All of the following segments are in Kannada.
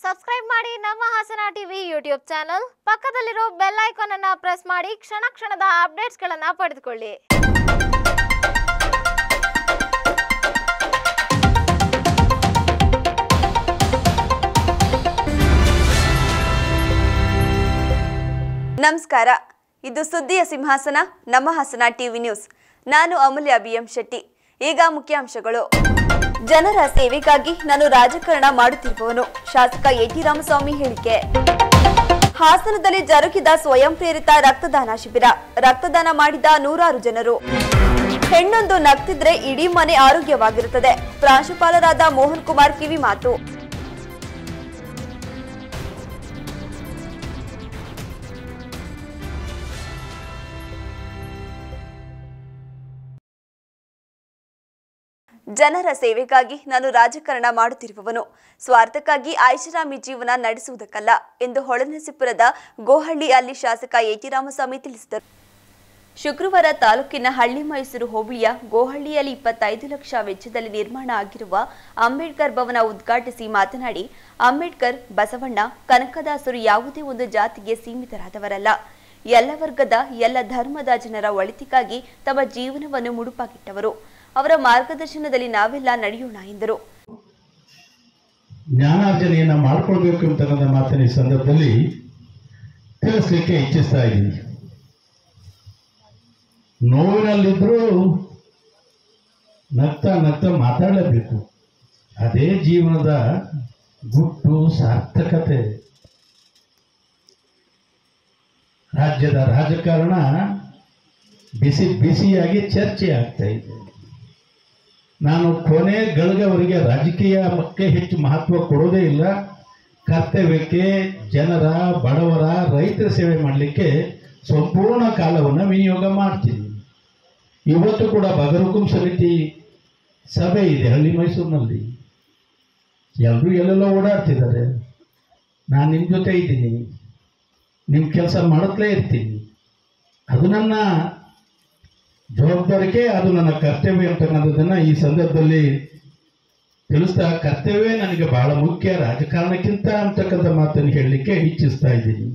ಸಬ್ಸ್ಕ್ರೈಬ್ ಮಾಡಿ ನಮ್ಮ ಹಾಸನ ಟಿವಿ ಯೂಟ್ಯೂಬ್ ಚಾನಲ್ ಪಕ್ಕದಲ್ಲಿರೋ ಬೆಲ್ ಐಕಾನ್ ಅನ್ನ ಪ್ರೆಸ್ ಮಾಡಿ ಕ್ಷಣ ಕ್ಷಣದ ಅಪ್ಡೇಟ್ಸ್ಗಳನ್ನ ಪಡೆದುಕೊಳ್ಳಿ ನಮಸ್ಕಾರ ಇದು ಸುದ್ದಿಯ ಸಿಂಹಾಸನ ನಮ್ಮ ಹಾಸನ ಟಿವಿ ನ್ಯೂಸ್ ನಾನು ಅಮೂಲ್ಯ ಬಿಎಂ ಶೆಟ್ಟಿ ಈಗ ಮುಖ್ಯಾಂಶಗಳು ಜನರ ಸೇವೆಗಾಗಿ ನಾನು ರಾಜಕಾರಣ ಮಾಡುತ್ತಿರುವವನು ಶಾಸಕ ಎಟಿ ರಾಮಸ್ವಾಮಿ ಹೇಳಿಕೆ ಹಾಸನದಲ್ಲಿ ಜರುಗಿದ ಸ್ವಯಂ ಪ್ರೇರಿತ ರಕ್ತದಾನ ಶಿಬಿರ ರಕ್ತದಾನ ಮಾಡಿದ ನೂರಾರು ಜನರು ಹೆಣ್ಣೊಂದು ನಗ್ತಿದ್ರೆ ಇಡೀ ಮನೆ ಆರೋಗ್ಯವಾಗಿರುತ್ತದೆ ಪ್ರಾಂಶುಪಾಲರಾದ ಮೋಹನ್ ಕುಮಾರ್ ಕಿವಿ ಮಾತು ಜನರ ಸೇವೆಗಾಗಿ ನಾನು ರಾಜಕಾರಣ ಮಾಡುತ್ತಿರುವವನು ಸ್ವಾರ್ಥಕ್ಕಾಗಿ ಐಷಾರಾಮಿ ಜೀವನ ನಡೆಸುವುದಕ್ಕಲ್ಲ ಎಂದು ಹೊಳೆನರಸೀಪುರದ ಗೋಹಳ್ಳಿ ಅಲ್ಲಿ ಶಾಸಕ ಎಟಿ ರಾಮಸ್ವಾಮಿ ತಿಳಿಸಿದರು ಶುಕ್ರವಾರ ತಾಲೂಕಿನ ಹಳ್ಳಿ ಮೈಸೂರು ಹೋಬಳಿಯ ಗೋಹಳ್ಳಿಯಲ್ಲಿ ಇಪ್ಪತ್ತೈದು ಲಕ್ಷ ವೆಚ್ಚದಲ್ಲಿ ನಿರ್ಮಾಣ ಆಗಿರುವ ಅಂಬೇಡ್ಕರ್ ಭವನ ಉದ್ಘಾಟಿಸಿ ಮಾತನಾಡಿ ಅಂಬೇಡ್ಕರ್ ಬಸವಣ್ಣ ಕನಕದಾಸರು ಯಾವುದೇ ಒಂದು ಜಾತಿಗೆ ಸೀಮಿತರಾದವರಲ್ಲ ಎಲ್ಲ ವರ್ಗದ ಎಲ್ಲ ಧರ್ಮದ ಜನರ ಒಳಿತಿಗಾಗಿ ತಮ್ಮ ಜೀವನವನ್ನು ಮುಡುಪಾಗಿಟ್ಟವರು ಅವರ ಮಾರ್ಗದರ್ಶನದಲ್ಲಿ ನಾವೆಲ್ಲ ನಡೆಯೋಣ ಎಂದರು ಜ್ಞಾನಾರ್ಜನೆಯನ್ನು ಮಾಡ್ಕೊಳ್ಬೇಕು ಅಂತಕ್ಕಂಥ ಮಾತಿನ ಈ ಸಂದರ್ಭದಲ್ಲಿ ತಿಳಿಸ್ಲಿಕ್ಕೆ ಇಚ್ಛಿಸ್ತಾ ಇದ್ದೀನಿ ನೋವಿನಲ್ಲಿದ್ದರೂ ನಗ್ತಾ ನಗ್ತಾ ಮಾತಾಡಲೇಬೇಕು ಅದೇ ಜೀವನದ ಗುಟ್ಟು ಸಾರ್ಥಕತೆ ರಾಜ್ಯದ ರಾಜಕಾರಣ ಬಿಸಿ ಬಿಸಿಯಾಗಿ ಚರ್ಚೆ ಆಗ್ತಾ ಇದೆ ನಾನು ಕೊನೆ ಗಳಿಗೆವರೆಗೆ ರಾಜಕೀಯಕ್ಕೆ ಹೆಚ್ಚು ಮಹತ್ವ ಕೊಡೋದೇ ಇಲ್ಲ ಕರ್ತವ್ಯಕ್ಕೆ ಜನರ ಬಡವರ ರೈತರ ಸೇವೆ ಮಾಡಲಿಕ್ಕೆ ಸಂಪೂರ್ಣ ಕಾಲವನ್ನು ವಿನಿಯೋಗ ಮಾಡ್ತೀನಿ ಇವತ್ತು ಕೂಡ ಬಗರುಕುಂ ಸಮಿತಿ ಸಭೆ ಇದೆ ಹಳ್ಳಿ ಮೈಸೂರಿನಲ್ಲಿ ಎಲ್ಲರೂ ಎಲ್ಲೆಲ್ಲೋ ಓಡಾಡ್ತಿದ್ದಾರೆ ನಾನು ನಿಮ್ಮ ಜೊತೆ ಇದ್ದೀನಿ ನಿಮ್ಮ ಕೆಲಸ ಮಾಡುತ್ತಲೇ ಇರ್ತೀನಿ ಅದು ನನ್ನ ಜವಾಬ್ದಾರಿಕೆ ಅದು ನನ್ನ ಕರ್ತವ್ಯ ಅಂತಕ್ಕಂಥದ್ದನ್ನು ಈ ಸಂದರ್ಭದಲ್ಲಿ ತಿಳಿಸ್ತಾ ಕರ್ತವ್ಯ ನನಗೆ ಬಹಳ ಮುಖ್ಯ ರಾಜಕಾರಣಕ್ಕಿಂತ ಅಂತಕ್ಕಂಥ ಮಾತನ್ನು ಹೇಳಲಿಕ್ಕೆ ಇಚ್ಛಿಸ್ತಾ ಇದ್ದೀನಿ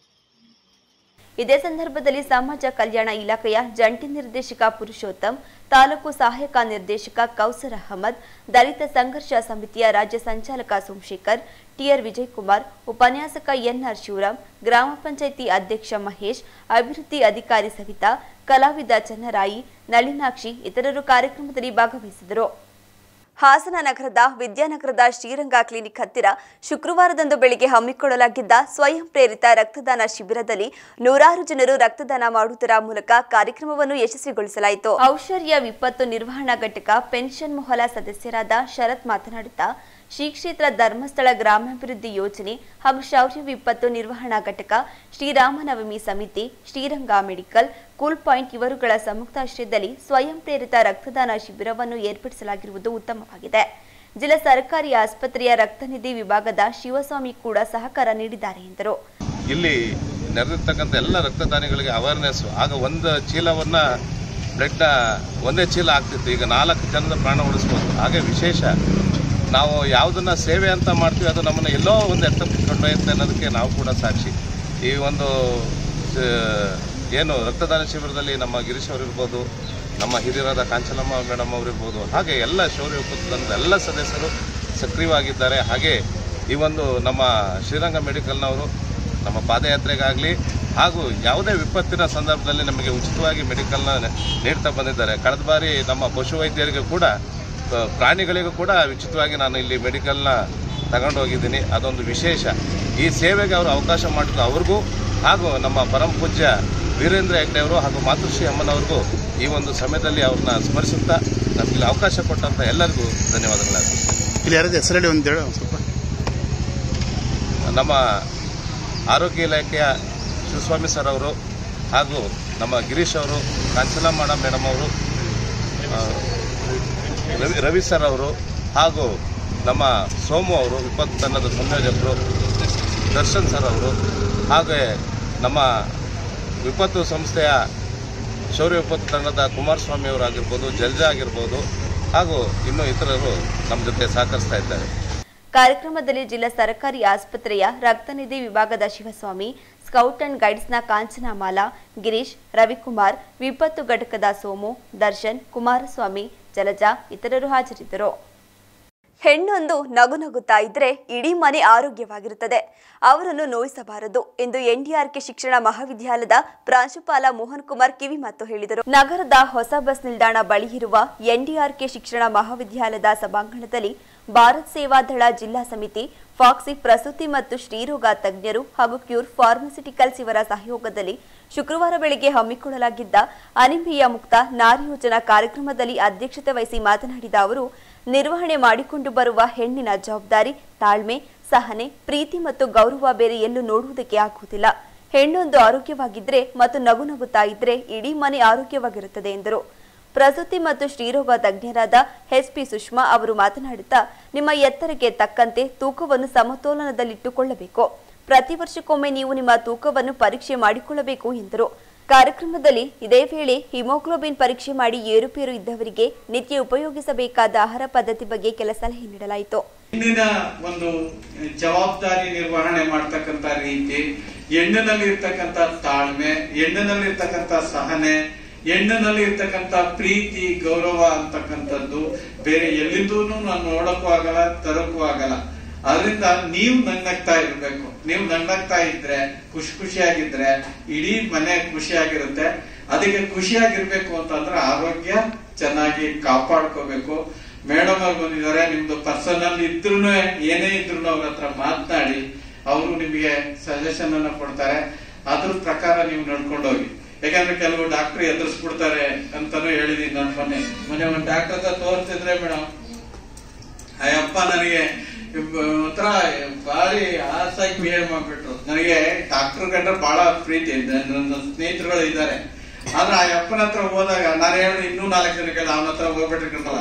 ಇದೇ ಸಂದರ್ಭದಲ್ಲಿ ಸಮಾಜ ಕಲ್ಯಾಣ ಇಲಾಖೆಯ ಜಂಟಿ ನಿರ್ದೇಶಕ ಪುರುಷೋತ್ತಮ್ ತಾಲೂಕು ಸಹಾಯಕ ನಿರ್ದೇಶಕ ಕೌಸರ್ ಅಹಮದ್ ದಲಿತ ಸಂಘರ್ಷ ಸಮಿತಿಯ ರಾಜ್ಯ ಸಂಚಾಲಕ ಸೋಮಶೇಖರ್ ಟಿಆರ್ ವಿಜಯಕುಮಾರ್ ಉಪನ್ಯಾಸಕ ಎನ್ಆರ್ ಶಿವರಾಮ್ ಗ್ರಾಮ ಪಂಚಾಯಿತಿ ಅಧ್ಯಕ್ಷ ಮಹೇಶ್ ಅಭಿವೃದ್ಧಿ ಅಧಿಕಾರಿ ಸವಿತಾ ಕಲಾವಿದ ಚನ್ನರಾಯಿ ನಳಿನಾಕ್ಷಿ ಇತರರು ಕಾರ್ಯಕ್ರಮದಲ್ಲಿ ಭಾಗವಹಿಸಿದರು ಹಾಸನ ನಗರದ ವಿದ್ಯಾನಗರದ ಶ್ರೀರಂಗ ಕ್ಲಿನಿಕ್ ಹತ್ತಿರ ಶುಕ್ರವಾರದಂದು ಬೆಳಿಗ್ಗೆ ಹಮ್ಮಿಕೊಳ್ಳಲಾಗಿದ್ದ ಸ್ವಯಂ ಪ್ರೇರಿತ ರಕ್ತದಾನ ಶಿಬಿರದಲ್ಲಿ ನೂರಾರು ಜನರು ರಕ್ತದಾನ ಮಾಡುವುದರ ಮೂಲಕ ಕಾರ್ಯಕ್ರಮವನ್ನು ಯಶಸ್ವಿಗೊಳಿಸಲಾಯಿತು ಔಷರ್ಯ ವಿಪತ್ತು ನಿರ್ವಹಣಾ ಘಟಕ ಪೆನ್ಷನ್ ಮೊಹಲ ಸದಸ್ಯರಾದ ಶರತ್ ಮಾತನಾಡುತ್ತಾ ಶ್ರೀ ಕ್ಷೇತ್ರ ಧರ್ಮಸ್ಥಳ ಗ್ರಾಮಾಭಿವೃದ್ಧಿ ಯೋಜನೆ ಹಾಗೂ ಶೌರ್ಯ ವಿಪತ್ತು ನಿರ್ವಹಣಾ ಘಟಕ ಶ್ರೀರಾಮನವಮಿ ಸಮಿತಿ ಶ್ರೀರಂಗ ಮೆಡಿಕಲ್ ಕೂಲ್ ಪಾಯಿಂಟ್ ಇವರುಗಳ ಸಂಯುಕ್ತಾಶ್ರಯದಲ್ಲಿ ಸ್ವಯಂ ಪ್ರೇರಿತ ರಕ್ತದಾನ ಶಿಬಿರವನ್ನು ಏರ್ಪಡಿಸಲಾಗಿರುವುದು ಉತ್ತಮವಾಗಿದೆ ಜಿಲ್ಲಾ ಸರ್ಕಾರಿ ಆಸ್ಪತ್ರೆಯ ರಕ್ತನಿಧಿ ವಿಭಾಗದ ಶಿವಸ್ವಾಮಿ ಕೂಡ ಸಹಕಾರ ನೀಡಿದ್ದಾರೆ ಎಂದರು ಇಲ್ಲಿ ನೆರೆದಿರ್ತಕ್ಕಂಥ ಎಲ್ಲ ರಕ್ತದಾನಿಗಳಿಗೆ ಅವೇರ್ನೆಸ್ ಆಗ ಒಂದು ಚೀಲವನ್ನ ಬ್ಲಡ್ನ ಒಂದೇ ಚೀಲ ಆಗ್ತಿತ್ತು ಈಗ ನಾಲ್ಕು ಜನದ ಪ್ರಾಣ ಉಳಿಸ್ಬೋದು ಹಾಗೆ ವಿಶೇಷ ನಾವು ಯಾವುದನ್ನ ಸೇವೆ ಅಂತ ಮಾಡ್ತೀವಿ ಅದು ನಮ್ಮನ್ನು ಎಲ್ಲೋ ಒಂದು ಎತ್ತ ಕೊಂಡೊಯ್ಯುತ್ತೆ ಅನ್ನೋದಕ್ಕೆ ನಾವು ಕೂಡ ಸಾಕ್ಷಿ ಈ ಒಂದು ಆ, ಏನು ರಕ್ತದಾನ ಶಿಬಿರದಲ್ಲಿ ನಮ್ಮ ಗಿರೀಶ್ ಅವರಿರ್ಬೋದು ನಮ್ಮ ಹಿರಿಯರಾದ ಕಾಂಚನಮ್ಮ ಮೇಡಮ್ ಅವರಿರ್ಬೋದು ಹಾಗೆ ಎಲ್ಲ ಶೌರ್ಯ ಉಪಕ್ರಮದ ಎಲ್ಲ ಸದಸ್ಯರು ಸಕ್ರಿಯವಾಗಿದ್ದಾರೆ ಹಾಗೆ ಈ ಒಂದು ನಮ್ಮ ಶ್ರೀರಂಗ ಮೆಡಿಕಲ್ನವರು ನಮ್ಮ ಪಾದಯಾತ್ರೆಗಾಗಲಿ ಹಾಗೂ ಯಾವುದೇ ವಿಪತ್ತಿನ ಸಂದರ್ಭದಲ್ಲಿ ನಮಗೆ ಉಚಿತವಾಗಿ ಮೆಡಿಕಲ್ನ ನೀಡ್ತಾ ಬಂದಿದ್ದಾರೆ ಕಳೆದ ಬಾರಿ ನಮ್ಮ ಪಶುವೈದ್ಯರಿಗೂ ಕೂಡ ಆ, ಪ್ರಾಣಿಗಳಿಗೂ ಕೂಡ ಉಚಿತವಾಗಿ ನಾನು ಇಲ್ಲಿ ಮೆಡಿಕಲ್ನ ತಗೊಂಡು ಹೋಗಿದ್ದೀನಿ ಅದೊಂದು ವಿಶೇಷ ಈ ಸೇವೆಗೆ ಅವರು ಅವಕಾಶ ಮಾಡಿದ್ದು ಅವ್ರಿಗೂ ಹಾಗೂ ನಮ್ಮ ಪರಮ ಪೂಜ್ಯ ವೀರೇಂದ್ರ ಹೆಗ್ಡೆ ಅವರು ಹಾಗೂ ಮಾತೃಶ್ರೀ ಅಮ್ಮನವ್ರಿಗೂ ಈ ಒಂದು ಸಮಯದಲ್ಲಿ ಅವ್ರನ್ನ ಸ್ಮರಿಸುತ್ತಾ ನಮಗೆ ಅವಕಾಶ ಕೊಟ್ಟಂತ ಎಲ್ಲರಿಗೂ ಧನ್ಯವಾದಗಳಾಗ್ತದೆ ಇಲ್ಲಿ ಯಾರಾದ್ರೂ ಹೆಸರಲ್ಲಿ ಒಂದು ಹೇಳು ಒಂದ್ ಸ್ವಲ್ಪ ನಮ್ಮ ಆರೋಗ್ಯ ಇಲಾಖೆಯ ಶಿವಸ್ವಾಮಿ ಸರ್ ಅವರು ಹಾಗೂ ನಮ್ಮ ಗಿರೀಶ್ ಅವರು ಕಾಂಚನಮ್ಮ ಮೇಡಮ್ ಅವರು ಆ, ರವಿ ರವಿ ಸರ್ ಅವರು ಹಾಗೂ ನಮ್ಮ ಸೋಮು ಅವರು ವಿಪತ್ತು ತಂಡದ ಸಂಯೋಜಕರು ದರ್ಶನ್ ಸರ್ ಅವರು ಹಾಗೆ ನಮ್ಮ ವಿಪತ್ತು ಸಂಸ್ಥೆಯ ಶೌರ್ಯ ವಿಪತ್ತು ತಂಡದ ಕುಮಾರಸ್ವಾಮಿ ಅವರಾಗಿರ್ಬೋದು ಜಲ್ಜಾ ಆಗಿರ್ಬೋದು ಹಾಗೂ ಇನ್ನೂ ಇತರರು ನಮ್ಮ ಜೊತೆ ಸಹಕರಿಸ್ತಾ ಇದ್ದಾರೆ ಕಾರ್ಯಕ್ರಮದಲ್ಲಿ ಜಿಲ್ಲಾ ಸರ್ಕಾರಿ ಆಸ್ಪತ್ರೆಯ ರಕ್ತನಿಧಿ ವಿಭಾಗದ ಶಿವಸ್ವಾಮಿ ಸ್ಕೌಟ್ ಅಂಡ್ ಗೈಡ್ಸ್ನ ಕಾಂಚನಮಾಲಾ ಗಿರೀಶ್ ರವಿಕುಮಾರ್ ವಿಪತ್ತು ಘಟಕದ ಸೋಮು ದರ್ಶನ್ ಕುಮಾರಸ್ವಾಮಿ ಜಲಜಾ ಇತರರು ಹಾಜರಿದ್ದರು ಹೆಣ್ಣೊಂದು ನಗು ನಗುತ್ತಾ ಇದ್ರೆ ಇಡೀ ಮನೆ ಆರೋಗ್ಯವಾಗಿರುತ್ತದೆ ಅವರನ್ನು ನೋಯಿಸಬಾರದು ಎಂದು ಎನ್ಡಿಆರ್ಕೆ ಶಿಕ್ಷಣ ಮಹಾವಿದ್ಯಾಲಯದ ಪ್ರಾಂಶುಪಾಲ ಮೋಹನ್ ಕುಮಾರ್ ಕಿವಿಮಾತು ಹೇಳಿದರು ನಗರದ ಹೊಸ ಬಸ್ ನಿಲ್ದಾಣ ಬಳಿ ಇರುವ ಎನ್ಡಿಆರ್ಕೆ ಶಿಕ್ಷಣ ಮಹಾವಿದ್ಯಾಲಯದ ಸಭಾಂಗಣದಲ್ಲಿ ಭಾರತ್ ಸೇವಾದಳ ಜಿಲ್ಲಾ ಸಮಿತಿ ಫಾಕ್ಸಿ ಪ್ರಸೂತಿ ಮತ್ತು ಶ್ರೀರೋಗ ತಜ್ಞರು ಹಾಗೂ ಕ್ಯೂರ್ ಫಾರ್ಮಸ್ಯೂಟಿಕಲ್ಸ್ ಇವರ ಸಹಯೋಗದಲ್ಲಿ ಶುಕ್ರವಾರ ಬೆಳಗ್ಗೆ ಹಮ್ಮಿಕೊಳ್ಳಲಾಗಿದ್ದ ಅನಿಮಿಯ ಮುಕ್ತ ನಾರಿ ಯೋಜನಾ ಕಾರ್ಯಕ್ರಮದಲ್ಲಿ ಅಧ್ಯಕ್ಷತೆ ವಹಿಸಿ ಮಾತನಾಡಿದ ಅವರು ನಿರ್ವಹಣೆ ಮಾಡಿಕೊಂಡು ಬರುವ ಹೆಣ್ಣಿನ ಜವಾಬ್ದಾರಿ ತಾಳ್ಮೆ ಸಹನೆ ಪ್ರೀತಿ ಮತ್ತು ಗೌರವ ಬೇರೆ ಎಲ್ಲೂ ನೋಡುವುದಕ್ಕೆ ಆಗುವುದಿಲ್ಲ ಹೆಣ್ಣೊಂದು ಆರೋಗ್ಯವಾಗಿದ್ರೆ ಮತ್ತು ನಗು ನಗುತ್ತಾ ಇದ್ರೆ ಇಡೀ ಮನೆ ಆರೋಗ್ಯವಾಗಿರುತ್ತದೆ ಎಂದರು ಪ್ರಸೂತಿ ಮತ್ತು ಶ್ರೀರೋಗ ತಜ್ಞರಾದ ಎಸ್ಪಿ ಸುಷ್ಮಾ ಅವರು ಮಾತನಾಡುತ್ತಾ ನಿಮ್ಮ ಎತ್ತರಕ್ಕೆ ತಕ್ಕಂತೆ ತೂಕವನ್ನು ಸಮತೋಲನದಲ್ಲಿಟ್ಟುಕೊಳ್ಳಬೇಕು ಪ್ರತಿ ವರ್ಷಕ್ಕೊಮ್ಮೆ ನೀವು ನಿಮ್ಮ ತೂಕವನ್ನು ಪರೀಕ್ಷೆ ಮಾಡಿಕೊಳ್ಳಬೇಕು ಎಂದರು ಕಾರ್ಯಕ್ರಮದಲ್ಲಿ ಇದೇ ವೇಳೆ ಹಿಮೋಗ್ಲೋಬಿನ್ ಪರೀಕ್ಷೆ ಮಾಡಿ ಏರುಪೇರು ಇದ್ದವರಿಗೆ ನಿತ್ಯ ಉಪಯೋಗಿಸಬೇಕಾದ ಆಹಾರ ಪದ್ಧತಿ ಬಗ್ಗೆ ಕೆಲ ಸಲಹೆ ನೀಡಲಾಯಿತು ಹೆಣ್ಣಿನ ಒಂದು ಜವಾಬ್ದಾರಿ ನಿರ್ವಹಣೆ ಮಾಡ್ತಕ್ಕಂತ ರೀತಿ ಹೆಣ್ಣಿನಲ್ಲಿ ಇರ್ತಕ್ಕಂತ ತಾಳ್ಮೆ ಹೆಣ್ಣಿನಲ್ಲಿ ಇರ್ತಕ್ಕಂತ ಸಹನೆ ಹೆಣ್ಣಿನಲ್ಲಿ ಇರ್ತಕ್ಕಂತ ಪ್ರೀತಿ ಗೌರವ ಅಂತಕ್ಕಂಥದ್ದು ಬೇರೆ ಎಲ್ಲಿಂದೂ ನಾನು ನೋಡಕ್ಕೂ ಆಗಲ್ಲ ತರಕ್ಕೂ ಆಗಲ್ಲ ಅದರಿಂದ ನೀವು ನಗ್ನಗ್ತಾ ಇರ್ಬೇಕು ನೀವು ನಗ್ನಗ್ತಾ ಇದ್ರೆ ಖುಷಿ ಖುಷಿಯಾಗಿದ್ರೆ ಇಡೀ ಮನೆ ಖುಷಿಯಾಗಿರುತ್ತೆ ಅದಕ್ಕೆ ಖುಷಿಯಾಗಿರ್ಬೇಕು ಅಂತಂದ್ರೆ ಆರೋಗ್ಯ ಚೆನ್ನಾಗಿ ಕಾಪಾಡ್ಕೋಬೇಕು ಮೇಡಮ್ ಅವ್ರು ಬಂದಿದ್ದಾರೆ ನಿಮ್ದು ಪರ್ಸನಲ್ ಇದ್ರು ಏನೇ ಇದ್ರು ಅವ್ರ ಹತ್ರ ಮಾತನಾಡಿ ಅವರು ನಿಮಗೆ ಸಜೆಷನ್ ಅನ್ನ ಕೊಡ್ತಾರೆ ಅದ್ರ ಪ್ರಕಾರ ನೀವು ನಡ್ಕೊಂಡು ಹೋಗಿ ಯಾಕಂದ್ರೆ ಕೆಲವು ಡಾಕ್ಟರ್ ಎದುರಿಸ್ಬಿಡ್ತಾರೆ ಅಂತಾನು ಹೇಳಿದೀನಿ ನನ್ನ ಮೊನ್ನೆ ಮೊನ್ನೆ ಒಂದು ಡಾಕ್ಟರ್ ಹತ್ರ ತೋರಿಸ್ತಿದ್ರೆ ಮೇಡಮ್ ಅಯ್ಯಪ್ಪ ನನಗೆ ಒಂಥರ ಬಾಳಿ ಆಸಾಗಿ ಬಿಹೇವ್ ಮಾಡ್ಬಿಟ್ರು ನನಗೆ ಡಾಕ್ಟರ್ ಕಂಡ್ರೆ ಬಹಳ ಪ್ರೀತಿ ಇದೆ ನನ್ನ ಸ್ನೇಹಿತರುಗಳು ಇದ್ದಾರೆ ಆದ್ರೆ ಆ ಅಪ್ಪನ ಹತ್ರ ಹೋದಾಗ ನಾನು ಹೇಳಿದ್ರೆ ಇನ್ನೂ ನಾಲ್ಕು ಜನ ಕೇಳ ಅವನ ಹತ್ರ ಹೋಗ್ಬಿಟ್ರಿ ಕಣಲ್ಲ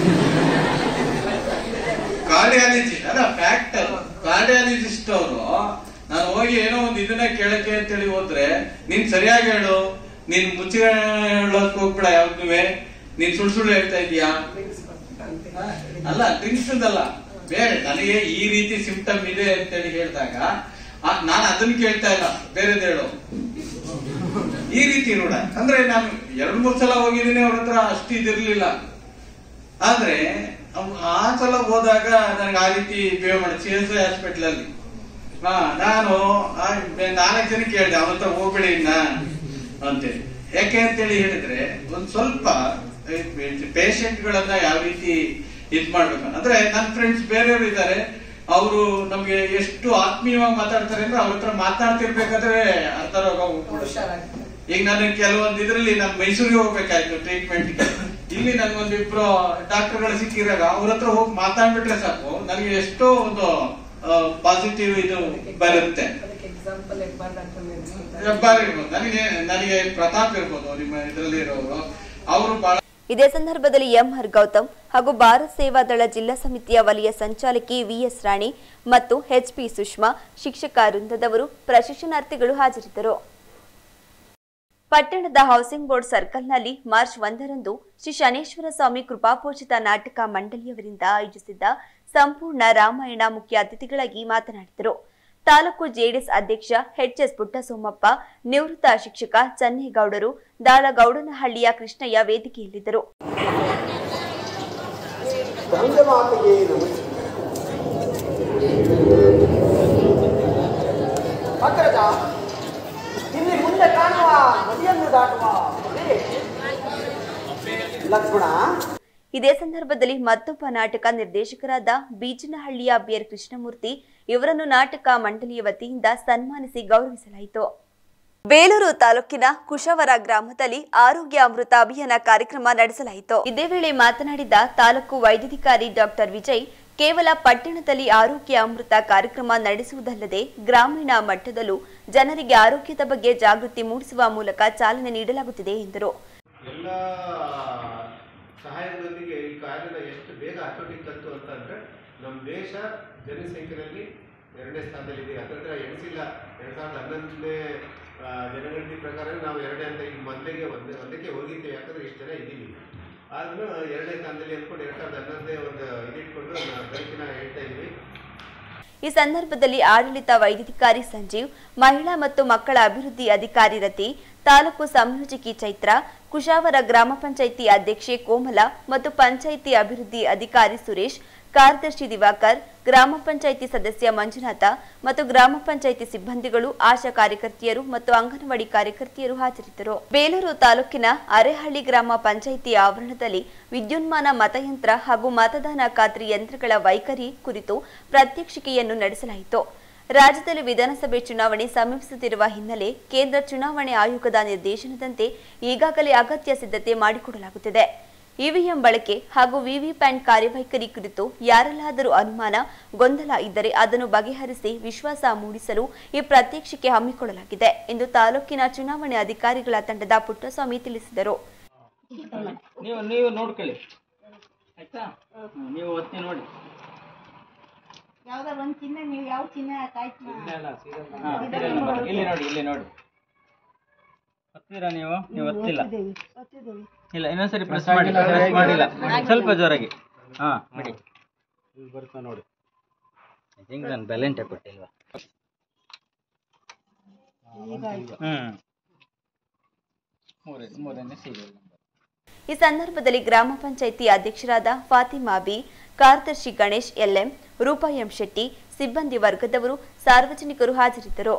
ಕಾರ್ಡಿಯಾಲಜಿ ಅಲ್ಲ ಫ್ಯಾಕ್ಟ್ ಕಾರ್ಡಿಯಾಲಜಿಸ್ಟ್ ಅವರು ನಾನು ಹೋಗಿ ಏನೋ ಒಂದು ಇದನ್ನ ಕೇಳಕ್ಕೆ ಅಂತೇಳಿ ಹೋದ್ರೆ ನೀನ್ ಸರಿಯಾಗಿ ಹೇಳು ನೀನ್ ಮುಚ್ಚಿ ಹೇಳಕ್ ಹೋಗ್ಬೇಡ ಯಾವ್ದುವೆ ನೀನ್ ಸುಳ್ಳು ಸುಳ್ಳು ಹೇಳ್ತಾ ಇದೀಯಾ ಅಲ್ಲ ಡ್ರಿಂಕ್ಸ್ ಅಲ್ಲ ಬೇರೆ ನನಗೆ ಈ ರೀತಿ ಸಿಂಪ್ಟಮ್ ಇದೆ ಅಂತೇಳಿ ಹೇಳಿದಾಗ ನಾನು ಅದನ್ನ ಕೇಳ್ತಾ ಇಲ್ಲ ಬೇರೆದ್ ಹೇಳು ಈ ರೀತಿ ರೂಢ ಅಂದ್ರೆ ನಾನು ಎರಡ್ ಮೂರ್ ಸಲ ಹೋಗಿದ್ದೀನಿ ಅವ್ರ ಹತ್ರ ಅಷ್ಟು ಇದಿರ್ಲಿಲ್ಲ ಆದ್ರೆ ಅವ್- ಆ ಸಲ ಹೋದಾಗ ನನಗೆ ಆ ರೀತಿ ಬಿಹೇವ್ ಮಾಡಿ ಸಿ ಎಸ್ ಐ ಹಾಸ್ಪಿಟಲ್ ಅಲ್ಲಿ ಹಾ ನಾನು ಆ ಬೆ- ನಾಲ್ಕು ಜನ ಕೇಳಿದೆ ಅವನ ಹತ್ರ ಹೋಗ್ಬೇಡಿ ಇನ್ನ ಅಂತೇಳಿ ಯಾಕೆ ಅಂತೇಳಿ ಹೇಳಿದ್ರೆ ಒಂದ್ ಸ್ವಲ್ಪ ಪೇಷಂಟ್ ಗಳನ್ನ ಯಾವ ರೀತಿ ಇದ್ ಮಾಡ್ಬೇಕು ಅಂದ್ರೆ ನನ್ನ ಫ್ರೆಂಡ್ಸ್ ಬೇರೆಯವರು ಇದ್ದಾರೆ ಅವರು ನಮ್ಗೆ ಎಷ್ಟು ಆತ್ಮೀಯವಾಗಿ ಮಾತಾಡ್ತಾರೆ ಅಂದ್ರೆ ಅವ್ರ ಹತ್ರ ಮಾತನಾಡ್ತಿರ್ಬೇಕಾದ್ರೆ ಅರ್ಥ ರೋಗ ಹೋಗ್ಬಿಡುತ್ತೆ. ಈಗ ನಾನು ಕೆಲವೊಂದು ಇದ್ರಲ್ಲಿ ನಾನು ಮೈಸೂರಿಗೆ ಹೋಗ್ಬೇಕಾಯ್ತು ಟ್ರೀಟ್ಮೆಂಟ್ ಇಲ್ಲಿ ನನ್ಗೊಂದು ಇಬ್ರು ಡಾಕ್ಟರ್ಗಳು ಸಿಕ್ಕಿರಾಗ ಅವ್ರ ಹತ್ರ ಹೋಗಿ ಮಾತಾಡ್ಬಿಟ್ರೆ ಸಾಕು ನನಗೆ ಎಷ್ಟೋ ಒಂದು ಪಾಸಿಟಿವ್ ಇದು ಬರುತ್ತೆ ಹೆಬ್ಬಾರ್ ಇರ್ಬೋದು ನನಗೆ ನನಗೆ ಪ್ರತಾಪ್ ಇರ್ಬೋದು ನಿಮ್ಮ ಇದರಲ್ಲಿ ಇರೋರು ಅವರು ಬಹಳ ಇದೇ ಸಂದರ್ಭದಲ್ಲಿ ಎಂಆರ್ ಗೌತಮ್ ಹಾಗೂ ಭಾರತ್ ಸೇವಾದಳ ಜಿಲ್ಲಾ ಸಮಿತಿಯ ವಲಯ ಸಂಚಾಲಕಿ ವಿಎಸ್ ರಾಣಿ ಮತ್ತು ಎಚ್ಪಿ ಸುಷ್ಮಾ ಶಿಕ್ಷಕ ವೃಂದದವರು ಪ್ರಶಿಕ್ಷಣಾರ್ಥಿಗಳು ಹಾಜರಿದ್ದರು ಪಟ್ಟಣದ ಹೌಸಿಂಗ್ ಬೋರ್ಡ್ ಸರ್ಕಲ್ನಲ್ಲಿ ಮಾರ್ಚ್ ಒಂದರಂದು ಶ್ರೀ ಶನೇಶ್ವರ ಸ್ವಾಮಿ ಕೃಪಾಪೋಷಿತ ನಾಟಕ ಮಂಡಳಿಯವರಿಂದ ಆಯೋಜಿಸಿದ್ದ ಸಂಪೂರ್ಣ ರಾಮಾಯಣ ಮುಖ್ಯ ಅತಿಥಿಗಳಾಗಿ ಮಾತನಾಡಿದರು ತಾಲೂಕು ಜೆಡಿಎಸ್ ಅಧ್ಯಕ್ಷ ಎಚ್ಎಸ್ ಪುಟ್ಟಸೋಮಪ್ಪ ನಿವೃತ್ತ ಶಿಕ್ಷಕ ಚನ್ನೇಗೌಡರು ದಾಳಗೌಡನಹಳ್ಳಿಯ ಕೃಷ್ಣಯ್ಯ ವೇದಿಕೆಯಲ್ಲಿದ್ದರು ಗಂಗಮಾತೆಗೆ ನಮಸ್ತೆ ಅಗ್ರಜ ಇಲ್ಲಿ ಮುಂದೆ ಕಾಣುವ ನದಿಯನ್ನು ದಾಟುವ ಹೊಳೆ. ಲಕ್ಷ್ಮಣ ಇದೇ ಸಂದರ್ಭದಲ್ಲಿ ಮತ್ತೊಬ್ಬ ನಾಟಕ ನಿರ್ದೇಶಕರಾದ ಬೀಜನಹಳ್ಳಿಯ ಬಿಆರ್ ಕೃಷ್ಣಮೂರ್ತಿ ಇವರನ್ನು ನಾಟಕ ಮಂಡಳಿಯ ವತಿಯಿಂದ ಸನ್ಮಾನಿಸಿ ಗೌರವಿಸಲಾಯಿತು ಬೇಲೂರು ತಾಲೂಕಿನ ಕುಶವರ ಗ್ರಾಮದಲ್ಲಿ ಆರೋಗ್ಯ ಅಮೃತ ಅಭಿಯಾನ ಕಾರ್ಯಕ್ರಮ ನಡೆಸಲಾಯಿತು ಇದೇ ವೇಳೆ ಮಾತನಾಡಿದ ತಾಲೂಕು ವೈದ್ಯಾಧಿಕಾರಿ ಡಾಕ್ಟರ್ ವಿಜಯ್ ಕೇವಲ ಪಟ್ಟಣದಲ್ಲಿ ಆರೋಗ್ಯ ಅಮೃತ ಕಾರ್ಯಕ್ರಮ ನಡೆಸುವುದಲ್ಲದೆ ಗ್ರಾಮೀಣ ಮಟ್ಟದಲ್ಲೂ ಜನರಿಗೆ ಆರೋಗ್ಯದ ಬಗ್ಗೆ ಜಾಗೃತಿ ಮೂಡಿಸುವ ಮೂಲಕ ಚಾಲನೆ ನೀಡಲಾಗುತ್ತಿದೆ ಎಂದರು ಎಲ್ಲ ಸಹಾಯದೊಂದಿಗೆ ಈ ಕಾರ್ಯನ ಎಷ್ಟು ಬೇಗ ಹತೋಟಿಗೆ ತಂತು ಅಂತಂದ್ರೆ ನಮ್ಮ ದೇಶ ಜನಸಂಖ್ಯೆಯಲ್ಲಿ ಎರಡನೇ ಸ್ಥಾನದಲ್ಲಿದೆ ಅದರ ಎಣಿಸಿಲ್ಲ ಎರಡ್ ಸಾವಿರದ ಹನ್ನೊಂದನೇ ಆ, ಜನಗಣತಿ ಪ್ರಕಾರ ನಾವು ಎರಡನೇ ಅಂತ ಈಗ ಮೊದಲಿಗೆ ಒಂದೇ ಒಂದಕ್ಕೆ ಹೋಗಿದ್ದೇವೆ ಯಾಕಂದ್ರೆ ಇಷ್ಟು ಜನ ಇದ್ದೀವಿ ಆದ್ರೂ ಎರಡನೇ ಸ್ಥಾನದಲ್ಲಿ ಅಂದ್ಕೊಂಡು ಎರಡ್ ಸಾವಿರದ ಹನ್ನೊಂದನೇ ಒಂದು ಇದಿಟ್ಕೊಂಡು ನಾವು ಬೆಳಕಿನ ಹೇಳ್ತಾ ಇದ್ವಿ ಈ ಸಂದರ್ಭದಲ್ಲಿ ಆಡಳಿತ ವೈದ್ಯಾಧಿಕಾರಿ ಸಂಜೀವ್ ಮಹಿಳಾ ಮತ್ತು ಮಕ್ಕಳ ಅಭಿವೃದ್ಧಿ ಅಧಿಕಾರಿ ರತಿ ತಾಲೂಕು ಸಂಯೋಜಕಿ ಚೈತ್ರ ಕುಶಾವರ ಗ್ರಾಮ ಪಂಚಾಯಿತಿ ಅಧ್ಯಕ್ಷೆ ಕೋಮಲ ಮತ್ತು ಪಂಚಾಯಿತಿ ಅಭಿವೃದ್ಧಿ ಅಧಿಕಾರಿ ಸುರೇಶ್ ಕಾರ್ಯದರ್ಶಿ ದಿವಾಕರ್ ಗ್ರಾಮ ಪಂಚಾಯಿತಿ ಸದಸ್ಯ ಮಂಜುನಾಥ ಮತ್ತು ಗ್ರಾಮ ಪಂಚಾಯಿತಿ ಸಿಬ್ಬಂದಿಗಳು ಆಶಾ ಕಾರ್ಯಕರ್ತೆಯರು ಮತ್ತು ಅಂಗನವಾಡಿ ಕಾರ್ಯಕರ್ತೆಯರು ಹಾಜರಿದ್ದರು ಬೇಲೂರು ತಾಲೂಕಿನ ಅರೆಹಳ್ಳಿ ಗ್ರಾಮ ಪಂಚಾಯಿತಿ ಆವರಣದಲ್ಲಿ ವಿದ್ಯುನ್ಮಾನ ಮತಯಂತ್ರ ಹಾಗೂ ಮತದಾನ ಖಾತ್ರಿ ಯಂತ್ರಗಳ ವೈಖರಿ ಕುರಿತು ಪ್ರಾತ್ಯಕ್ಷಿಕೆಯನ್ನು ನಡೆಸಲಾಯಿತು ರಾಜ್ಯದಲ್ಲಿ ವಿಧಾನಸಭೆ ಚುನಾವಣೆ ಸಮೀಪಿಸುತ್ತಿರುವ ಹಿನ್ನೆಲೆ ಕೇಂದ್ರ ಚುನಾವಣೆ ಆಯೋಗದ ನಿರ್ದೇಶನದಂತೆ ಈಗಾಗಲೇ ಅಗತ್ಯ ಸಿದ್ಧತೆ ಮಾಡಿಕೊಡಲಾಗುತ್ತಿದೆ ಇವಿಎಂ ಬಳಕೆ ಹಾಗೂ ವಿವಿಪ್ಯಾಟ್ ಕಾರ್ಯವೈಖರಿ ಕುರಿತು ಯಾರಲ್ಲಾದರೂ ಅನುಮಾನ ಗೊಂದಲ ಇದ್ದರೆ ಅದನ್ನು ಬಗೆಹರಿಸಿ ವಿಶ್ವಾಸ ಮೂಡಿಸಲು ಈ ಪ್ರಾತ್ಯಕ್ಷಿಕೆ ಹಮ್ಮಿಕೊಳ್ಳಲಾಗಿದೆ ಎಂದು ತಾಲೂಕಿನ ಚುನಾವಣೆ ಅಧಿಕಾರಿಗಳ ತಂಡದ ಪುಟ್ಟಸ್ವಾಮಿ ತಿಳಿಸಿದರು ನೀವು ನೀವು ನೋಡ್ಕೊಳ್ಳಿ ಆಯ್ತಾ ಹ್ಮ್, ನೀವು ಒತ್ತಿ ನೋಡಿ ಯಾವ್ದಾರ ಒಂದ್ ಚಿಹ್ನೆ ನೀವು ಯಾವ ಚಿಹ್ನೆ ಹಾಕಾಯ್ತು ಹಾ, serial number. ಇಲ್ಲಿ ನೋಡಿ ಇಲ್ಲಿ ನೋಡಿ ಒತ್ತೀರಾ ನೀವು ನೀವು ಒತ್ತಿಲ್ಲ ಇಲ್ಲ ಇನ್ನೊಂದ್ಸರಿ ಪ್ರೆಸ್ ಮಾಡಿ ಪ್ರೆಸ್ ಮಾಡಿಲ್ಲ ಸ್ವಲ್ಪ ಜೋರಾಗಿ ಹಾ ಬಿಡಿ ಬರ್ತಾ ನೋಡಿ ಐ ಥಿಂಕ್ ನಾನು ಬ್ಯಾಲೆಂಟೇ ಕೊಟ್ಟಿಲ್ವಾ ಹ್ಮ್ ಮೂರನೇ ಮೂರನೇ ಸೀರಿಯಲ್ ಈ ಸಂದರ್ಭದಲ್ಲಿ ಗ್ರಾಮ ಪಂಚಾಯಿತಿ ಅಧ್ಯಕ್ಷರಾದ ಫಾತಿಮಾ ಬಿ ಕಾರ್ಯದರ್ಶಿ ಗಣೇಶ್ ಎಲ್ಎಂ ರೂಪಾ ಎಂ ಶೆಟ್ಟಿ ಸಿಬ್ಬಂದಿ ವರ್ಗದವರು ಸಾರ್ವಜನಿಕರು ಹಾಜರಿದ್ದರು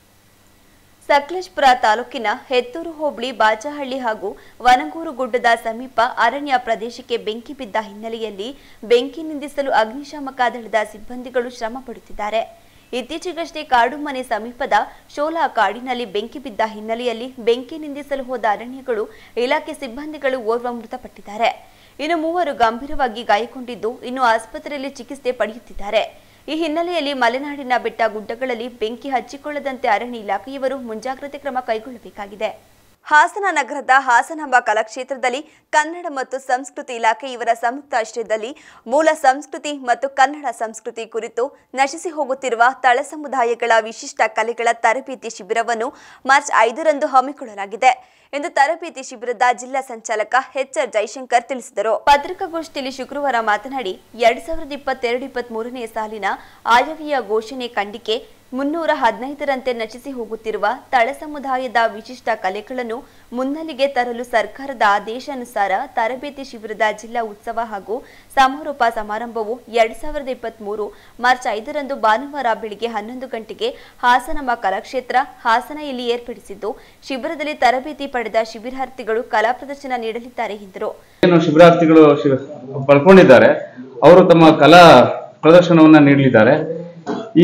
ಸಕಲೇಶ್ಪುರ ತಾಲೂಕಿನ ಹೆತ್ತೂರು ಹೋಬಳಿ ಬಾಚಹಳ್ಳಿ ಹಾಗೂ ವನಗೂರು ಗುಡ್ಡದ ಸಮೀಪ ಅರಣ್ಯ ಪ್ರದೇಶಕ್ಕೆ ಬೆಂಕಿ ಬಿದ್ದ ಹಿನ್ನೆಲೆಯಲ್ಲಿ ಬೆಂಕಿ ನಿಂದಿಸಲು ಅಗ್ನಿಶಾಮಕ ದಳದ ಸಿಬ್ಬಂದಿಗಳು ಶ್ರಮ ಪಡುತ್ತಿದ್ದಾರೆ ಇತ್ತೀಚೆಗಷ್ಟೇ ಕಾಡು ಮನೆ ಸಮೀಪದ ಶೋಲಾ ಕಾಡಿನಲ್ಲಿ ಬೆಂಕಿ ಬಿದ್ದ ಹಿನ್ನೆಲೆಯಲ್ಲಿ ಬೆಂಕಿ ನಿಂದಿಸಲು ಹೋದ ಅರಣ್ಯಗಳು ಇಲಾಖೆ ಸಿಬ್ಬಂದಿಗಳು ಓರ್ವ ಮೃತಪಟ್ಟಿದ್ದಾರೆ ಇನ್ನು ಮೂವರು ಗಂಭೀರವಾಗಿ ಗಾಯಗೊಂಡಿದ್ದು ಇನ್ನು ಆಸ್ಪತ್ರೆಯಲ್ಲಿ ಚಿಕಿತ್ಸೆ ಪಡೆಯುತ್ತಿದ್ದಾರೆ ಈ ಹಿನ್ನೆಲೆಯಲ್ಲಿ ಮಲೆನಾಡಿನ ಬೆಟ್ಟ ಗುಡ್ಡಗಳಲ್ಲಿ ಬೆಂಕಿ ಹಚ್ಚಿಕೊಳ್ಳದಂತೆ ಅರಣ್ಯ ಇಲಾಖೆಯವರು ಮುಂಜಾಗ್ರತೆ ಕ್ರಮ ಕೈಗೊಳ್ಳಬೇಕಾಗಿದೆ ಹಾಸನ ನಗರದ ಹಾಸನಾಂಬ ಕಲಾಕ್ಷೇತ್ರದಲ್ಲಿ ಕನ್ನಡ ಮತ್ತು ಸಂಸ್ಕೃತಿ ಇಲಾಖೆ ಇವರ ಸಂಯುಕ್ತ ಆಶ್ರಯದಲ್ಲಿ ಮೂಲ ಸಂಸ್ಕೃತಿ ಮತ್ತು ಕನ್ನಡ ಸಂಸ್ಕೃತಿ ಕುರಿತು ನಶಿಸಿ ಹೋಗುತ್ತಿರುವ ತಳ ಸಮುದಾಯಗಳ ವಿಶಿಷ್ಟ ಕಲೆಗಳ ತರಬೇತಿ ಶಿಬಿರವನ್ನು ಮಾರ್ಚ್ ಐದರಂದು ಹಮ್ಮಿಕೊಳ್ಳಲಾಗಿದೆ ಎಂದು ತರಬೇತಿ ಶಿಬಿರದ ಜಿಲ್ಲಾ ಸಂಚಾಲಕ ಎಚ್ ಆರ್ ಜೈಶಂಕರ್ ತಿಳಿಸಿದರು ಪತ್ರಿಕಾಗೋಷ್ಠಿಯಲ್ಲಿ ಶುಕ್ರವಾರ ಮಾತನಾಡಿ ಎರಡ್ ಸಾವಿರದ ಇಪ್ಪತ್ತೆರಡು ಇಪ್ಪತ್ತ್ ಮೂರನೇ ಸಾಲಿನ ಆಯವ್ಯಯ ಘೋಷಣೆ ಖಂಡಿಕೆ ಮುನ್ನೂರ ಹದಿನೈದರಂತೆ ನಶಿಸಿ ಹೋಗುತ್ತಿರುವ ತಳ ಸಮುದಾಯದ ವಿಶಿಷ್ಟ ಕಲೆಗಳನ್ನು ಮುನ್ನೆಲೆಗೆ ತರಲು ಸರ್ಕಾರದ ಆದೇಶಾನುಸಾರ ತರಬೇತಿ ಶಿಬಿರದ ಜಿಲ್ಲಾ ಉತ್ಸವ ಹಾಗೂ ಸಮಾರೋಪ ಸಮಾರಂಭವು ಎರಡ್ ಸಾವಿರದ ಇಪ್ಪತ್ತ್ ಮೂರು ಮಾರ್ಚ್ ಐದರಂದು ಭಾನುವಾರ ಬೆಳಿಗ್ಗೆ ಹನ್ನೊಂದು ಗಂಟೆಗೆ ಹಾಸನಮ್ಮ ಕಲಾಕ್ಷೇತ್ರ ಹಾಸನ ಇಲ್ಲಿ ಏರ್ಪಡಿಸಿದ್ದು ಶಿಬಿರದಲ್ಲಿ ತರಬೇತಿ ಪಡೆದ ಶಿಬಿರಾರ್ಥಿಗಳು ಕಲಾ ಪ್ರದರ್ಶನ ನೀಡಲಿದ್ದಾರೆ ಎಂದರು ಏನು ಶಿಬಿರಾರ್ಥಿಗಳು ಶಿ- ಪಡ್ಕೊಂಡಿದ್ದಾರೆ ಅವರು ತಮ್ಮ ಕಲಾ ಪ್ರದರ್ಶನವನ್ನ ನೀಡಲಿದ್ದಾರೆ ಈ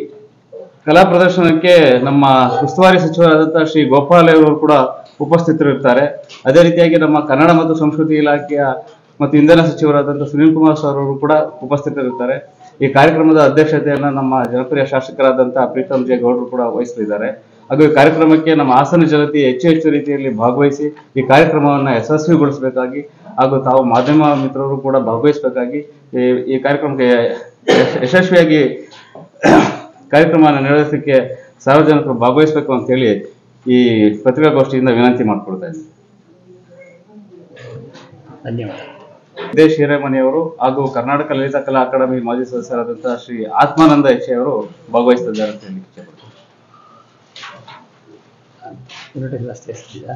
ಕಲಾ ಪ್ರದರ್ಶನಕ್ಕೆ ನಮ್ಮ ಉಸ್ತುವಾರಿ ಸಚಿವರಾದಂತಹ ಶ್ರೀ ಗೋಪಾಲ್ ಅವರು ಕೂಡ ಉಪಸ್ಥಿತರಿರ್ತಾರೆ ಅದೇ ರೀತಿಯಾಗಿ ನಮ್ಮ ಕನ್ನಡ ಮತ್ತು ಸಂಸ್ಕೃತಿ ಇಲಾಖೆಯ ಮತ್ತು ಇಂಧನ ಸಚಿವರಾದಂತಹ ಸುನೀಲ್ ಕುಮಾರ್ ಸರ್ ಅವರು ಕೂಡ ಉಪಸ್ಥಿತರಿರ್ತಾರೆ ಈ ಕಾರ್ಯಕ್ರಮದ ಅಧ್ಯಕ್ಷತೆಯನ್ನ ನಮ್ಮ ಜನಪ್ರಿಯ ಶಾಸಕರಾದಂತಹ ಪ್ರೀತಮ್ ಜೆ ಗೌಡರು ಕೂಡ ವಹಿಸಲಿದ್ದಾರೆ ಹಾಗೂ ಈ ಕಾರ್ಯಕ್ರಮಕ್ಕೆ ನಮ್ಮ ಹಾಸನ ಜನತೆ ಹೆಚ್ಚು ಹೆಚ್ಚು ರೀತಿಯಲ್ಲಿ ಭಾಗವಹಿಸಿ ಈ ಕಾರ್ಯಕ್ರಮವನ್ನು ಯಶಸ್ವಿಗೊಳಿಸಬೇಕಾಗಿ ಹಾಗೂ ತಾವು ಮಾಧ್ಯಮ ಮಿತ್ರರು ಕೂಡ ಭಾಗವಹಿಸಬೇಕಾಗಿ ಈ ಈ ಕಾರ್ಯಕ್ರಮಕ್ಕೆ ಯಶ್- ಯಶಸ್ವಿಯಾಗಿ ಕಾರ್ಯಕ್ರಮವನ್ನು ನಡೆಸಲಿಕ್ಕೆ ಸಾರ್ವಜನಿಕರು ಭಾಗವಹಿಸಬೇಕು ಅಂತ ಹೇಳಿ ಈ ಪತ್ರಿಕಾಗೋಷ್ಠಿಯಿಂದ ವಿನಂತಿ ಮಾಡಿಕೊಡ್ತಾ ಇದ್ದೀನಿ ಧನ್ಯವಾದ ದೇಶ್ ಹಿರೇಮನಿಯವರು ಹಾಗೂ ಕರ್ನಾಟಕ ಲಲಿತ ಕಲಾ ಅಕಾಡೆಮಿ ಮಾಜಿ ಸದಸ್ಯರಾದಂತಹ ಶ್ರೀ ಆತ್ಮಾನಂದ ಹೆಚೆ ಅವರು ಭಾಗವಹಿಸ್ತಿದ್ದಾರೆ ಅಂತ ಹೇಳಿ ಇಚ್ಛೆ ಪಡ್ತೀನಿ. ಜಾಸ್ತಿ ಎಸ್ತಿದಾ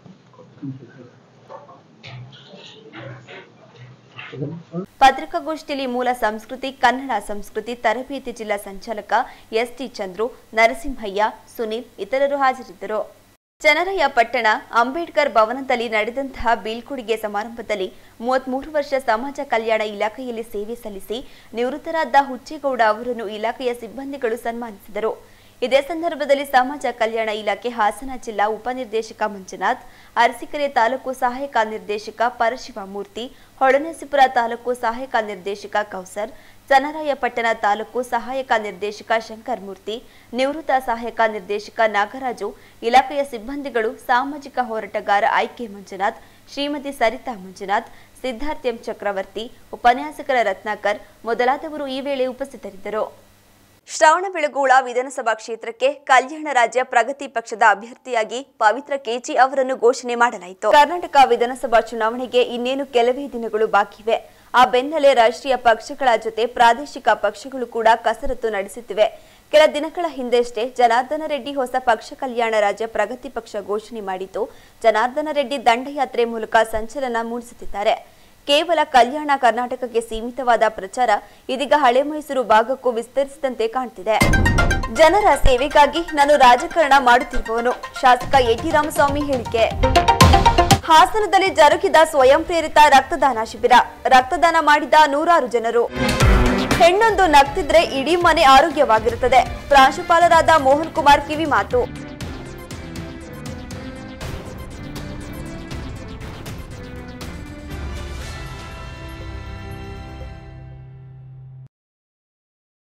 ಪತ್ರಿಕಾಗೋಷ್ಠಿಯಲ್ಲಿ ಮೂಲ ಸಂಸ್ಕೃತಿ ಕನ್ನಡ ಸಂಸ್ಕೃತಿ ತರಬೇತಿ ಜಿಲ್ಲಾ ಸಂಚಾಲಕ ಎಸ್ಟಿ ಚಂದ್ರು ನರಸಿಂಹಯ್ಯ ಸುನೀಲ್ ಇತರರು ಹಾಜರಿದ್ದರು ಚನ್ನರಯ್ಯ ಪಟ್ಟಣ ಅಂಬೇಡ್ಕರ್ ಭವನದಲ್ಲಿ ನಡೆದಂತಹ ಬೀಳ್ಕೊಡುಗೆ ಸಮಾರಂಭದಲ್ಲಿ ಮೂವತ್ಮೂರು ವರ್ಷ ಸಮಾಜ ಕಲ್ಯಾಣ ಇಲಾಖೆಯಲ್ಲಿ ಸೇವೆ ಸಲ್ಲಿಸಿ ನಿವೃತ್ತರಾದ ಹುಚ್ಚೇಗೌಡ ಅವರನ್ನು ಇಲಾಖೆಯ ಸಿಬ್ಬಂದಿಗಳು ಸನ್ಮಾನಿಸಿದರು ಇದೇ ಸಂದರ್ಭದಲ್ಲಿ ಸಮಾಜ ಕಲ್ಯಾಣ ಇಲಾಖೆ ಹಾಸನ ಜಿಲ್ಲಾ ಉಪನಿರ್ದೇಶಕ ಮಂಜುನಾಥ್ ಅರಸೀಕೆರೆ ತಾಲೂಕು ಸಹಾಯಕ ನಿರ್ದೇಶಕ ಪರಶಿವಮೂರ್ತಿ ಹೊಳೆನರಸೀಪುರ ತಾಲೂಕು ಸಹಾಯಕ ನಿರ್ದೇಶಕ ಕೌಸರ್ ಚನ್ನರಾಯಪಟ್ಟಣ ತಾಲೂಕು ಸಹಾಯಕ ನಿರ್ದೇಶಕ ಶಂಕರ್ ಮೂರ್ತಿ ನಿವೃತ್ತ ಸಹಾಯಕ ನಿರ್ದೇಶಕ ನಾಗರಾಜು ಇಲಾಖೆಯ ಸಿಬ್ಬಂದಿಗಳು ಸಾಮಾಜಿಕ ಹೋರಾಟಗಾರ ಐಕೆ ಮಂಜುನಾಥ್ ಶ್ರೀಮತಿ ಸರಿತಾ ಮಂಜುನಾಥ್ ಸಿದ್ಧಾರ್ಥ್ ಎಂ ಚಕ್ರವರ್ತಿ ಉಪನ್ಯಾಸಕರ ರತ್ನಾಕರ್ ಮೊದಲಾದವರು ಈ ವೇಳೆ ಉಪಸ್ಥಿತರಿದ್ದರು ಶ್ರವಣಬೆಳಗೊಳ ವಿಧಾನಸಭಾ ಕ್ಷೇತ್ರಕ್ಕೆ ಕಲ್ಯಾಣ ರಾಜ್ಯ ಪ್ರಗತಿ ಪಕ್ಷದ ಅಭ್ಯರ್ಥಿಯಾಗಿ ಪವಿತ್ರ ಕೆಜಿ ಅವರನ್ನು ಘೋಷಣೆ ಮಾಡಲಾಯಿತು ಕರ್ನಾಟಕ ವಿಧಾನಸಭಾ ಚುನಾವಣೆಗೆ ಇನ್ನೇನು ಕೆಲವೇ ದಿನಗಳು ಬಾಕಿವೆ ಆ ಬೆನ್ನಲ್ಲೇ ರಾಷ್ಟ್ರೀಯ ಪಕ್ಷಗಳ ಜೊತೆ ಪ್ರಾದೇಶಿಕ ಪಕ್ಷಗಳು ಕೂಡ ಕಸರತ್ತು ನಡೆಸುತ್ತಿವೆ ಕೆಲ ದಿನಗಳ ಹಿಂದೆಷ್ಟೇ ಜನಾರ್ದನ ರೆಡ್ಡಿ ಹೊಸ ಪಕ್ಷ ಕಲ್ಯಾಣ ರಾಜ್ಯ ಪ್ರಗತಿ ಪಕ್ಷ ಘೋಷಣೆ ಮಾಡಿದ್ದು ಜನಾರ್ದನ ರೆಡ್ಡಿ ದಂಡಯಾತ್ರೆ ಮೂಲಕ ಸಂಚಲನ ಮೂಡಿಸುತ್ತಿದ್ದಾರೆ ಕೇವಲ ಕಲ್ಯಾಣ ಕರ್ನಾಟಕಕ್ಕೆ ಸೀಮಿತವಾದ ಪ್ರಚಾರ ಇದೀಗ ಹಳೆ ಮೈಸೂರು ಭಾಗಕ್ಕೂ ವಿಸ್ತರಿಸಿದಂತೆ ಕಾಣ್ತಿದೆ ಜನರ ಸೇವೆಗಾಗಿ ನಾನು ರಾಜಕಾರಣ ಮಾಡುತ್ತಿರುವವನು ಶಾಸಕ ಎಟಿ ರಾಮಸ್ವಾಮಿ ಹೇಳಿಕೆ ಹಾಸನದಲ್ಲಿ ಜರುಗಿದ ಸ್ವಯಂ ಪ್ರೇರಿತ ರಕ್ತದಾನ ಶಿಬಿರ ರಕ್ತದಾನ ಮಾಡಿದ ನೂರಾರು ಜನರು ಹೆಣ್ಣೊಂದು ನಗ್ತಿದ್ರೆ ಇಡೀ ಮನೆ ಆರೋಗ್ಯವಾಗಿರುತ್ತದೆ ಪ್ರಾಂಶುಪಾಲರಾದ ಮೋಹನ್ ಕುಮಾರ್ ಕಿವಿ ಮಾತು